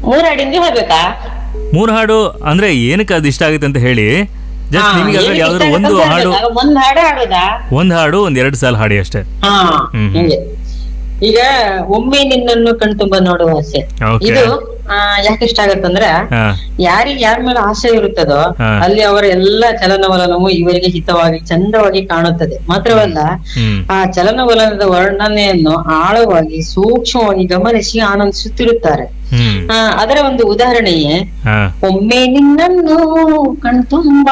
ಮೂರ್ ಹಾಡಿಂದ ಹೇಳ್ಬೇಕಾ ಮೂರು ಹಾಡು ಅಂದ್ರೆ ಏನಕ್ಕೆ ಅದು ಇಷ್ಟ ಆಗುತ್ತೆ ಅಂತ ಹೇಳಿ ಜಸ್ಟ್ ಹಾ, ನಿಮಗೆ ಅದ್ರಲ್ಲಿ ಏನಕ್ಕೆ ಯಾವ್ದಾದ್ರು ಇಷ್ಟ ಒಂದು ಆಗುತ್ತೆ ಹಾಡು ಅಂತ ಹೇಳ್ಬೇಕಾ? ಒಂದ್ ಹಾಡು ಹಾಡುದಾ ಒಂದ್ ಹಾಡು ಒಂದ್ ಎರಡು ಸಾಲ ಹಾಡಿ ಅಷ್ಟೇ ಹಾ ಹ್ಮ್. ಹಿಂಗೆ ಈಗ ಒಮ್ಮೆ ನಿನ್ನನ್ನು ಕಣ್ತುಂಬ ನೋಡುವ ಆಸೆ Okay. ಇದು ಆ, ಯಾಕೆ ಇಷ್ಟ ಆಗತ್ತಂದ್ರ ಹಾ ಯಾರಿಗೆ ಯಾರ ಮೇಲೆ ಆಸೆ ಇರುತ್ತದೋ ಹಾ. ಅಲ್ಲಿ ಅವರ ಎಲ್ಲಾ ಚಲನವಲನವು ಇವರಿಗೆ ಹಿತವಾಗಿ ಚಂದವಾಗಿ ಕಾಣುತ್ತದೆ ಮಾತ್ರವಲ್ಲ ಹ್ಮ್ ಆ ಚಲನವಲನದ ವರ್ಣನೆಯನ್ನು ಆಳವಾಗಿ ಸೂಕ್ಷ್ಮವಾಗಿ ಗಮನಿಸಿ ಆನಂದಿಸುತ್ತಿರುತ್ತಾರೆ ಹ್ಮ್ ಆ, ಅದರ ಒಂದು ಉದಾಹರಣೆಯೇ ಹಾ ಒಮ್ಮೆ ನಿನ್ನನ್ನು ಕಣ್ತುಂಬ